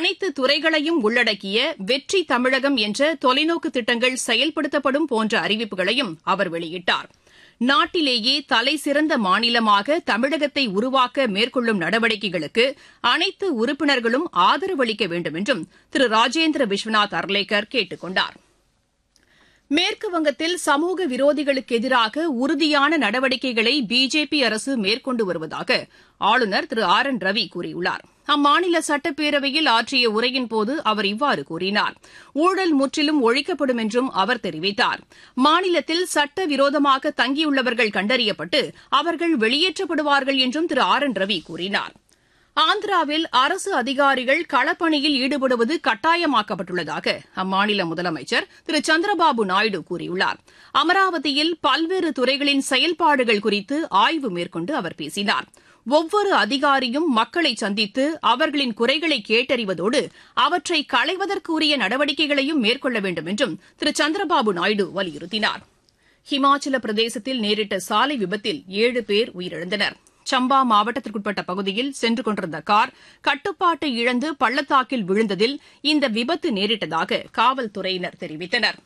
அனைத்து துறைகளையும் உள்ளடக்கிய வெற்றி தமிழகம் என்ற தொலைநோக்கு திட்டங்கள் செயல்படுத்தப்படும் போன்ற அறிவிப்புகளையும் அவர் வெளியிட்டார் நாட்டிலேயே தலைசிறந்த மாநிலமாக தமிழகத்தை உருவாக்க மேற்கொள்ளும் நடவடிக்கைகளுக்கு அனைத்து உறுப்பினர்களும் ஆதரவு அளிக்க வேண்டும் என்றும் திரு ராஜேந்திர விஸ்வநாத் அர்லேக்கர் கேட்டுக் கொண்டார் மேற்குவங்கத்தில் சமூக விரோதிகளுக்கு எதிராக உறுதியான நடவடிக்கைகளை பிஜேபி அரசு மேற்கொண்டு வருவதாக ஆளுநர் திரு ஆர் என் ரவி கூறியுள்ளார் அம்மாநில சட்டப்பேரவையில் ஆற்றிய உரையின்போது அவர் இவ்வாறு கூறினார் ஊழல் முற்றிலும் ஒழிக்கப்படும் என்றும் அவர் தெரிவித்தார் மாநிலத்தில் சட்டவிரோதமாக தங்கியுள்ளவர்கள் கண்டறியப்பட்டு அவர்கள் வெளியேற்றப்படுவார்கள் என்றும் திரு ஆர் என் ரவி கூறினார் ஆந்திராவில் அரசு அதிகாரிகள் களப்பணியில் ஈடுபடுவது கட்டாயமாக்கப்பட்டுள்ளதாக அம்மாநில முதலமைச்சர் திரு சந்திரபாபு நாயுடு கூறியுள்ளார் அமராவதியில் பல்வேறு துறைகளின் செயல்பாடுகள் குறித்து ஆய்வு மேற்கொண்டு அவர் பேசினார் ஒவ்வொரு அதிகாரியும் மக்களை சந்தித்து அவர்களின் குறைகளை கேட்டறிவதோடு அவற்றை களைவதற்குரிய நடவடிக்கைகளையும் மேற்கொள்ள வேண்டும் என்றும் திரு சந்திரபாபு நாயுடு வலியுறுத்தினார் ஹிமாச்சல பிரதேசத்தில் நேரிட்ட சாலை விபத்தில் ஏழு பேர் உயிரிழந்தனர் சம்பா மாவட்டத்திற்குட்பட்ட பகுதியில் சென்று கொண்டிருந்த கார் கட்டுப்பாட்டை இழந்து பள்ளத்தாக்கில் விழுந்ததில் இந்த விபத்து நேரிட்டதாக காவல்துறையினர் தெரிவித்தனர்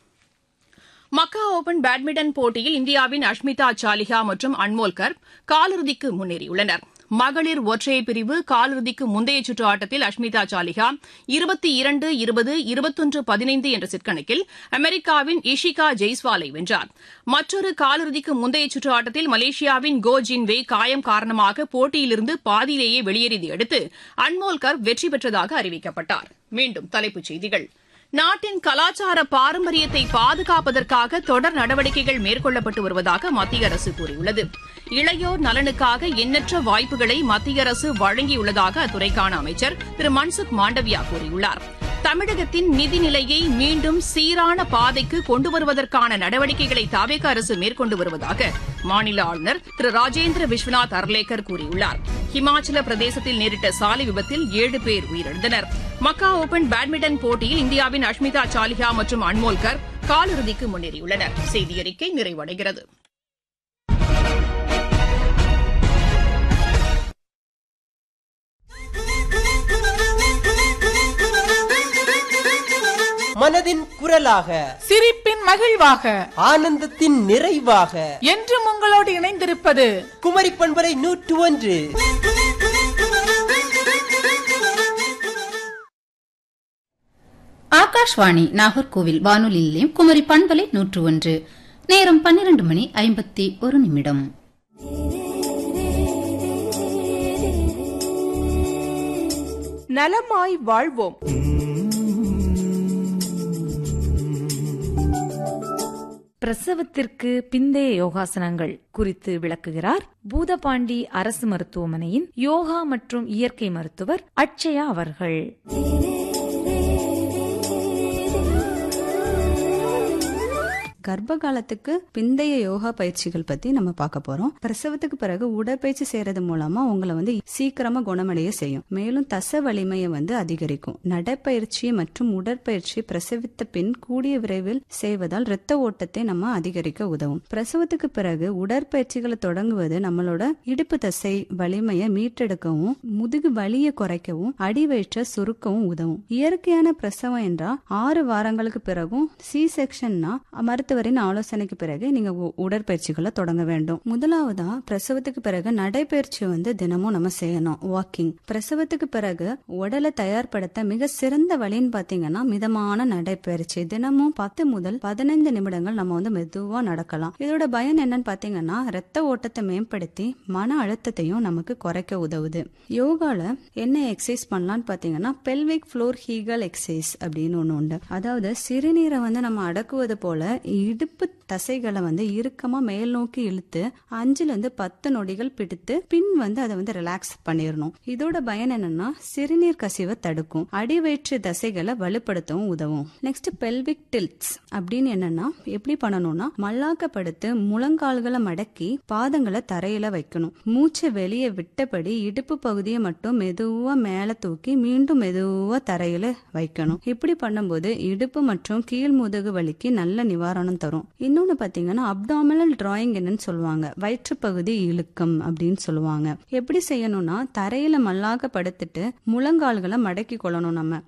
மக்கா ஓபன் பேட்மிண்டன் போட்டியில் இந்தியாவின் அஷ்மிதா சாலிஹா மற்றும் அன்மோல் கர்ப் காலிறுதிக்கு முன்னேறியுள்ளனர் மகளிர் ஒற்றையர் பிரிவு காலிறுதிக்கு முந்தைய சுற்று ஆட்டத்தில் அஷ்மிதா சாலிஹா இருபத்தி இரண்டு இருபது இருபத்தொன்று பதினைந்து என்ற செட் கணக்கில் அமெரிக்காவின் இஷிகா ஜெய்ஸ்வாலை வென்றார் மற்றொரு காலிறுதிக்கு முந்தைய சுற்று ஆட்டத்தில் மலேசியாவின் கோ ஜின்வே காயம் காரணமாக போட்டியிலிருந்து பாதியிலேயே வெளியேறியதை அடுத்து அன்மோல் கர்ப் வெற்றி பெற்றதாக அறிவிக்கப்பட்டார் மீண்டும் தலைப்புச் செய்திகள் நாட்டின் கலாச்சார பாரம்பரியத்தை பாதுகாப்பதற்காக தொடர் நடவடிக்கைகள் மேற்கொள்ளப்பட்டு வருவதாக மத்திய அரசு கூறியுள்ளது இளையோர் நலனுக்காக எண்ணற்ற வாய்ப்புகளை மத்திய அரசு வழங்கியுள்ளதாக அத்துறைக்கான அமைச்சர் திரு மன்சுக் மாண்டவியா கூறியுள்ளார் தமிழகத்தின் நிதிநிலையை மீண்டும் சீரான பாதைக்கு கொண்டு வருவதற்கான நடவடிக்கைகளை தாவேக அரசு மேற்கொண்டு வருவதாக மாநில ஆளுநர் திரு ராஜேந்திர விஸ்வநாத் அர்லேக்கர் கூறியுள்ளார் ஹிமாச்சல பிரதேசத்தில் நேரிட்ட சாலை விபத்தில் ஏழு பேர் உயிரிழந்தனர் மக்கா ஓபன் பேட்மிண்டன் போட்டியில் இந்தியாவின் அஷ்மிதா சாலிஹா மற்றும் அன்மோல்கர் காலிறுதிக்கு முன்னேறியுள்ளனர் செய்தியறிக்கை நிறைவடைகிறது மனதின் குரலாக சிரிப்பின் மகிழ்வாக ஆனந்தத்தின் நிறைவாக என்றும் உங்களோடு இணைந்திருப்பது குமரி பண்பலை நூற்று ஒன்று ஆகாஷ்வாணி நாகர்கோவில் வானொலி நிலையம் குமரி பண்பலை நூற்று ஒன்று நேரம் பன்னிரண்டு மணி ஐம்பத்தி ஒரு நிமிடம் நலமாய் வாழ்வோம் பிரசவத்திற்கு பிந்தைய யோகாசனங்கள் குறித்து விளக்குகிறார் பூதபாண்டி அரசு மருத்துவமனையின் யோகா மற்றும் இயற்கை மருத்துவர் அட்சயா அவர்கள் கர்ப்ப காலத்துக்கு பிந்தைய யோகா பயிற்சிகள் பத்தி நம்ம பார்க்க போறோம் பிரசவத்துக்கு பிறகு உடற்பயிற்சி செய்யறது மூலமா உங்களை வந்து சீக்கிரமா குணமடைய செய்யும் மேலும் தச வலிமையை வந்து அதிகரிக்கும் நடைப்பயிற்சி மற்றும் உடற்பயிற்சி பிரசவித்த பின் கூடிய விரைவில் செய்வதால் இரத்த ஓட்டத்தை நம்ம அதிகரிக்க உதவும் பிரசவத்துக்கு பிறகு உடற்பயிற்சிகளை தொடங்குவது நம்மளோட இடுப்பு தசை வலிமையை மீட்டெடுக்கவும் முதுகு வலியை குறைக்கவும் அடி வயிற்ற சுருக்கவும் உதவும் இயற்கையான பிரசவம் என்றால் ஆறு வாரங்களுக்கு பிறகும் சி செக்ஷன்னா மருத்துவரின் ஆலோசனைக்கு பிறகு நீங்க உ- உடற்பயிற்சிகளை தொடங்க வேண்டும் முதலாவதா பிரசவத்துக்கு பிறகு நடைப்பயிற்சி வந்து தினமும் நம்ம செய்யணும் வாக்கிங் பிரசவத்துக்கு பிறகு உடலை தயார்படுத்த மிக சிறந்த வழின்னு பாத்தீங்கன்னா மிதமான நடைப்பயிற்சி தினமும் பத்து முதல் பதினைந்து நிமிடங்கள் நம்ம வந்து மெதுவா நடக்கலாம் இதோட பயன் என்னன்னு பாத்தீங்கன்னா ரத்த ஓட்டத்தை மேம்படுத்தி மன அழுத்தத்தையும் நமக்கு குறைக்க உதவுது யோகால என்ன எக்ஸசைஸ் பண்ணலாம்னு பாத்தீங்கன்னா பெல்விக் ஃப்ளோர் ஹீகல் எக்ஸசைஸ் அப்படின்னு ஒண்ணு உண்டு அதாவது சிறுநீரை வந்து நம்ம அடக்குவது போல இடுப்பு தசைகளை வந்து இறுக்கமா மேல் நோக்கி இழுத்து அஞ்சுல இருந்து பத்து நொடிகள் பிடித்து பின் வந்து அதை வந்து ரிலாக்ஸ் பண்ணிடணும் இதோட பயன் என்னன்னா சிறுநீர் கசிவை தடுக்கும் அடிவயிற்று தசைகளை வலுப்படுத்தவும் உதவும் நெக்ஸ்ட் பெல்விக் டில்ட்ஸ் அப்படின்னு என்னன்னா எப்படி பண்ணணும்னா மல்லாக்கப்படுத்து முழங்கால்களை மடக்கி பாதங்களை தரையில வைக்கணும் மூச்சை வெளியே விட்டபடி இடுப்பு பகுதியை மட்டும் மெதுவா மேல தூக்கி மீண்டும் மெதுவா தரையில வைக்கணும் இப்படி பண்ணும்போது இடுப்பு மற்றும் கீழ் முதுகு வலிக்கு நல்ல நிவாரணம் தரும் இன்னொன்னு பாத்தீங்கன்னா அப்டாமினல் டிராயிங் என்னன்னு சொல்லுவாங்க வயிற்றுப்பகுதி இழுக்கம் அப்படின்னு சொல்லுவாங்க எப்படி செய்யணும்னா தரையில மல்லாக்க படுத்துட்டு முழங்கால்களை மடக்கி கொள்ளணும் நம்ம